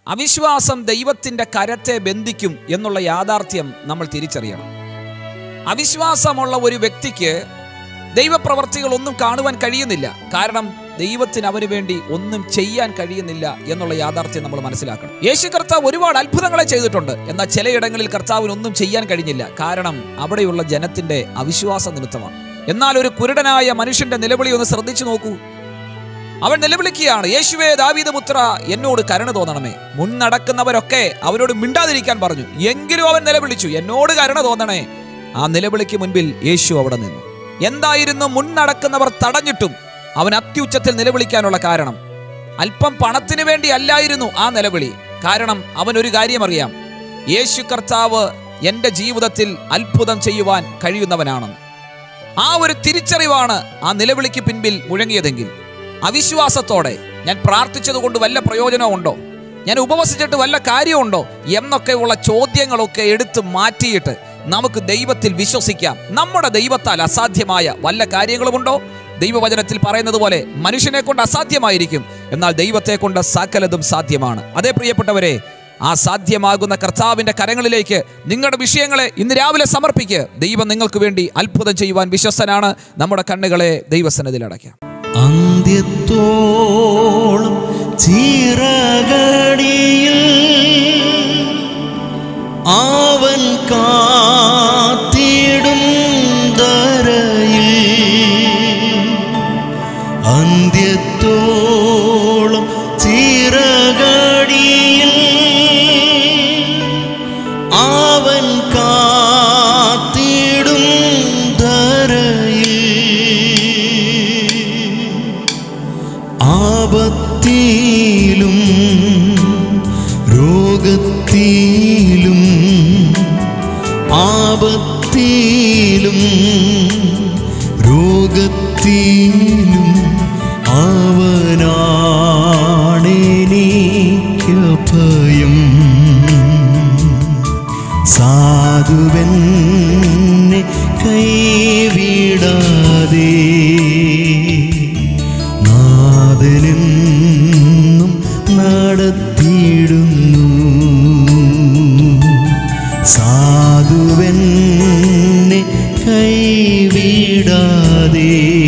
അവിശ്വാസം ദൈവത്തിൻ്റെ കരത്തെ ബന്ധിക്കും എന്നുള്ള യാഥാർത്ഥ്യം നമ്മൾ തിരിച്ചറിയണം അവിശ്വാസമുള്ള ഒരു വ്യക്തിക്ക് ദൈവപ്രവർത്തികൾ ഒന്നും കാണുവാൻ കഴിയുന്നില്ല കാരണം ദൈവത്തിന് അവന് വേണ്ടി ഒന്നും ചെയ്യാൻ കഴിയുന്നില്ല എന്നുള്ള യാഥാർത്ഥ്യം നമ്മൾ മനസ്സിലാക്കണം യേശു കർത്താവ് ഒരുപാട് അത്ഭുതങ്ങളെ ചെയ്തിട്ടുണ്ട് എന്നാൽ ചിലയിടങ്ങളിൽ കർത്താവിന് ഒന്നും ചെയ്യാൻ കഴിഞ്ഞില്ല കാരണം അവിടെയുള്ള ജനത്തിന്റെ അവിശ്വാസ നിമിത്തമാണ് എന്നാൽ ഒരു കുരുടനായ മനുഷ്യന്റെ നിലവിളി ഒന്ന് ശ്രദ്ധിച്ചു നോക്കൂ അവൻ നിലവിളിക്കുകയാണ് യേശുവേ ദാവീദ് പുത്ര എന്നോട് കരുണ തോന്നണമേ മുൻ നടക്കുന്നവരൊക്കെ അവരോട് മിണ്ടാതിരിക്കാൻ പറഞ്ഞു എങ്കിലും അവൻ നിലവിളിച്ചു എന്നോട് കരുണ തോന്നണേ ആ നിലവിളിക്ക് മുൻപിൽ യേശു അവിടെ നിന്നു എന്തായിരുന്നു മുൻ നടക്കുന്നവർ തടഞ്ഞിട്ടും അവൻ അത്യുച്ചത്തിൽ നിലവിളിക്കാനുള്ള കാരണം അല്പം പണത്തിന് വേണ്ടി അല്ലായിരുന്നു ആ നിലവിളി കാരണം അവൻ ഒരു കാര്യം അറിയാം യേശു കർത്താവ് എൻ്റെ ജീവിതത്തിൽ അത്ഭുതം ചെയ്യുവാൻ കഴിയുന്നവനാണെന്ന് ആ ഒരു തിരിച്ചറിവാണ് ആ നിലവിളിക്ക് പിൻപിൽ മുഴങ്ങിയതെങ്കിൽ അവിശ്വാസത്തോടെ ഞാൻ പ്രാർത്ഥിച്ചത് കൊണ്ട് വല്ല പ്രയോജനമുണ്ടോ ഞാൻ ഉപവസിച്ചിട്ട് വല്ല കാര്യമുണ്ടോ എന്നൊക്കെയുള്ള ചോദ്യങ്ങളൊക്കെ എടുത്ത് മാറ്റിയിട്ട് നമുക്ക് ദൈവത്തിൽ വിശ്വസിക്കാം നമ്മുടെ ദൈവത്താൽ അസാധ്യമായ വല്ല കാര്യങ്ങളുമുണ്ടോ ദൈവവചനത്തിൽ പറയുന്നത് പോലെ മനുഷ്യനെ കൊണ്ട് അസാധ്യമായിരിക്കും എന്നാൽ ദൈവത്തെ കൊണ്ട് സകലതും സാധ്യമാണ് അതേ പ്രിയപ്പെട്ടവരെ ആ സാധ്യമാകുന്ന കർത്താവിന്റെ കരങ്ങളിലേക്ക് നിങ്ങളുടെ വിഷയങ്ങളെ ഇന്ന് രാവിലെ സമർപ്പിക്കുക ദൈവം നിങ്ങൾക്ക് വേണ്ടി അത്ഭുതം ചെയ്യുവാൻ വിശ്വസ്തനാണ് നമ്മുടെ കണ്ണുകളെ ദൈവസനത്തിൽ അടയ്ക്കാം അന്ത്യത്തോളം ചീറകടിയിൽ അവൻ കാത്തിടും ധരയിൽ അന്ത്യത്തോളം ചീറകടിയിൽ അവൻ കാത്തിടും ധരയിൽ ആപത്തിലും രോഗത്തിലും ആപത്തിലും രോഗത്തിലും അവനാണെനിക്ക് ഭയം സാധുവെന്നെ കൈവിടാതെ നാഥനെന്നും നടത്തിയിടുന്നു സാധുവെന്നെ കൈവിടാതെ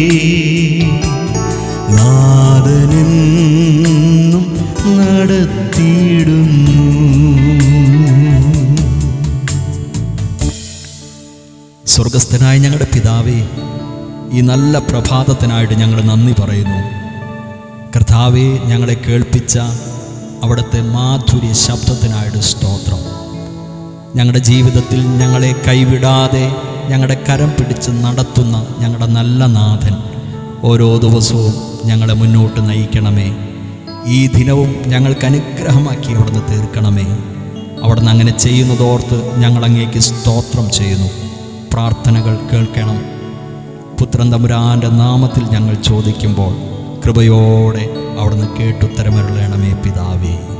നാഥനെന്നും നടത്തിയിടുന്നു സ്വർഗസ്ഥനായ ഞങ്ങളുടെ പിതാവേ ഈ നല്ല പ്രഭാതത്തിനായിട്ട് ഞങ്ങൾ നന്ദി പറയുന്നു കർത്താവെ ഞങ്ങളെ കേൾപ്പിച്ച അവിടുത്തെ മാധുര്യ ശബ്ദത്തിനായിട്ട് സ്തോത്രം ഞങ്ങളുടെ ജീവിതത്തിൽ ഞങ്ങളെ കൈവിടാതെ ഞങ്ങളുടെ കരം പിടിച്ച് നടത്തുന്ന ഞങ്ങളുടെ നല്ല നാഥൻ ഓരോ ദിവസവും ഞങ്ങളെ മുന്നോട്ട് നയിക്കണമേ ഈ ദിനവും ഞങ്ങൾക്ക് അനുഗ്രഹമാക്കി അവിടുന്ന് തീർക്കണമേ അവിടുന്ന് അങ്ങനെ ചെയ്യുന്നതോർത്ത് ഞങ്ങൾ അങ്ങേക്ക് സ്തോത്രം ചെയ്യുന്നു പ്രാർത്ഥനകൾ കേൾക്കണം പുത്രൻ തമ്പുരാൻ്റെ നാമത്തിൽ ഞങ്ങൾ ചോദിക്കുമ്പോൾ കൃപയോടെ അവിടുന്ന് കേട്ടുത്തരമരുളണമേ പിതാവേ